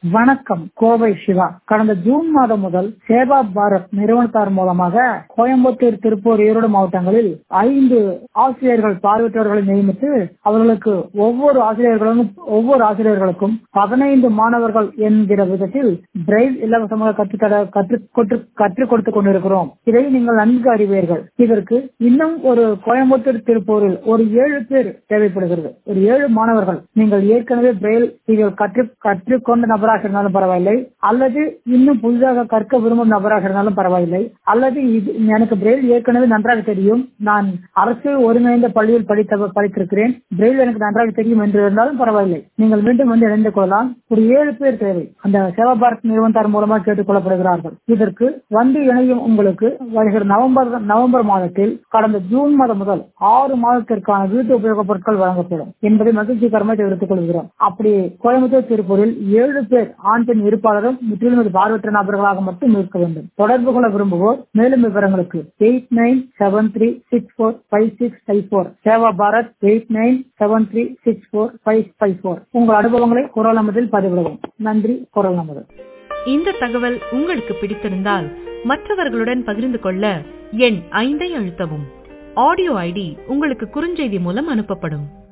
வணக்கம் கோவை சிவா கடந்த ஜூன் மாதம் முதல் சேவா பாரத் நிறுவனத்தார் மூலமாக கோயம்புத்தூர் திருப்பூர் ஈரோடு மாவட்டங்களில் ஐந்து ஆசிரியர்கள் பார்வையற்றவர்களை நியமித்து அவர்களுக்கு ஒவ்வொரு ஆசிரியர்களும் ஒவ்வொரு ஆசிரியர்களுக்கும் பதினைந்து மாணவர்கள் என்கிற விதத்தில் பிரெயில் இலவசமாக கற்றுத்தர கற்றுக் கொற்று- கற்றுக் கொடுத்துக் கொண்டிருக்கிறோம் இதை நீங்கள் நன்கு அறிவீர்கள் இதற்கு இன்னும் ஒரு கோயம்புத்தூர் திருப்பூரில் ஒரு ஏழு பேர் தேவைப்படுகிறது ஒரு ஏழு மாணவர்கள் நீங்கள் ஏற்கனவே பிரெயில் நீங்கள் கற்று கற்றுக்கொண்ட நபராக இருந்தாலும் பரவாயில்லை அல்லது இன்னும் புதிதாக கற்க விரும்பும் நபராக இருந்தாலும் பரவாயில்லை அல்லது இது எனக்கு பிரெயில் ஏற்கனவே நன்றாக தெரியும் நான் அரசு ஒருங்கிணைந்த பள்ளியில் படித்த படித்திருக்கிறேன் பிரெயில் எனக்கு நன்றாக தெரியும் என்று இருந்தாலும் பரவாயில்லை நீங்கள் மீண்டும் வந்து இணைந்து கொள்ளலாம் ஒரு ஏழு பேர் தேவை அந்த சேவா பாரத் நிறுவனத்தார் மூலமாக கேட்டுக் கொள்ளப்படுகிறார்கள் இதற்கு வந்து இணையும் உங்களுக்கு வருகிற நவம்பர் நவம்பர் மாதத்தில் கடந்த ஜூன் மாதம் முதல் ஆறு மாதத்திற்கான வீட்டு உபயோகப் பொருட்கள் வழங்கப்படும் என்பதை மகிழ்ச்சிகரமாக தெரிவித்துக் கொள்கிறோம் அப்படி கோயம்புத்தூர் திருப்பூரில் ஏழு பேர் ஆண் பெண் இருப்பாளரும் முற்றிலும் இது பார்வையற்ற நபர்களாக மட்டும் இருக்க வேண்டும் தொடர்பு கொள்ள விரும்புவோர் மேலும் விவரங்களுக்கு eight nine seven three six four five six five four Seva Bharat eight nine seven three six four five five four உங்கள் அனுபவங்களை குரல் நமதில் பதிவிடவும் நன்றி குரல் நமது இந்த தகவல் உங்களுக்கு பிடித்திருந்தால் மற்றவர்களுடன் பகிர்ந்து கொள்ள எண் ஐந்தை அழுத்தவும் ஆடியோ ஐடி உங்களுக்கு குறுஞ்செய்தி மூலம் அனுப்பப்படும்